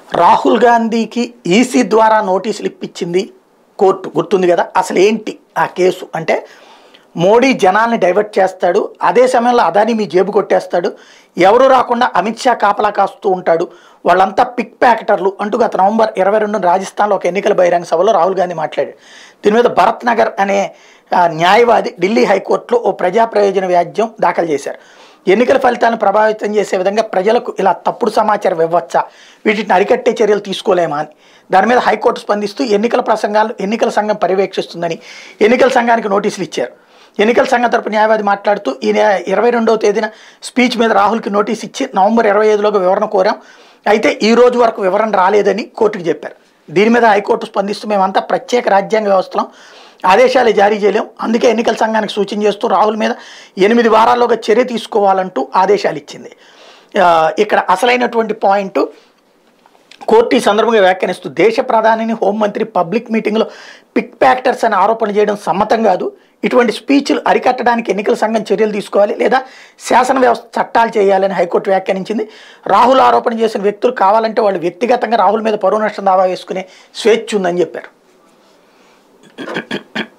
రాహుల్ గాంధీకి ఈసీ ద్వారా నోటీసులు ఇప్పించింది కోర్టు గుర్తుంది కదా అసలు ఏంటి ఆ కేసు అంటే మోడీ జనాల్ని డైవర్ట్ చేస్తాడు అదే సమయంలో అదాని మీ జేబు కొట్టేస్తాడు ఎవరు రాకుండా అమిత్ షా కాపలా కాస్తూ ఉంటాడు వాళ్ళంతా పిక్ ప్యాకెటర్లు అంటూ గత నవంబర్ ఇరవై రెండున రాజస్థాన్లో ఒక ఎన్నికల బహిరంగ సభలో రాహుల్ గాంధీ మాట్లాడాడు దీని మీద భరత్ నగర్ అనే ఆ, న్యాయవాది ఢిల్లీ హైకోర్టులో ఓ ప్రజా ప్రయోజన వ్యాజ్యం దాఖలు చేశారు ఎన్నికల ఫలితాలను ప్రభావితం చేసే విధంగా ప్రజలకు ఇలా తప్పుడు సమాచారం ఇవ్వచ్చా వీటిని అరికట్టే చర్యలు తీసుకోలేమా అని దాని మీద హైకోర్టు స్పందిస్తూ ఎన్నికల ప్రసంగాలు ఎన్నికల సంఘం పర్యవేక్షిస్తుందని ఎన్నికల సంఘానికి నోటీసులు ఇచ్చారు ఎన్నికల సంఘం తరపు న్యాయవాది మాట్లాడుతూ ఈ నెల ఇరవై రెండవ తేదీన స్పీచ్ మీద రాహుల్కి నోటీస్ ఇచ్చి నవంబర్ ఇరవై ఐదులోగా వివరణ కోరాం అయితే ఈ రోజు వరకు వివరణ రాలేదని కోర్టుకు చెప్పారు దీని మీద హైకోర్టు స్పందిస్తూ మేమంతా ప్రత్యేక రాజ్యాంగ వ్యవస్థలో ఆదేశాలు జారీ చేయలేం అందుకే ఎన్నికల సంఘానికి సూచన చేస్తూ రాహుల్ మీద ఎనిమిది వారాల్లోగా చర్య తీసుకోవాలంటూ ఆదేశాలు ఇచ్చింది ఆ, ఇక్కడ అసలైనటువంటి పాయింట్ కోర్టు ఈ సందర్భంగా వ్యాఖ్యానిస్తూ దేశ ప్రధానిని హోంమంత్రి పబ్లిక్ మీటింగ్లో పిక్ ప్యాక్టర్స్ అని ఆరోపణ చేయడం సమ్మతం కాదు ఇటువంటి స్పీచ్లు అరికట్టడానికి ఎన్నికల సంఘం చర్యలు తీసుకోవాలి లేదా శాసన వ్యవస్థ చట్టాలు చేయాలని హైకోర్టు వ్యాఖ్యానించింది రాహుల్ ఆరోపణ చేసిన వ్యక్తులు కావాలంటే వాళ్ళు వ్యక్తిగతంగా రాహుల్ మీద పరువు నష్టం దావా వేసుకునే స్వేచ్ఛ ఉందని చెప్పారు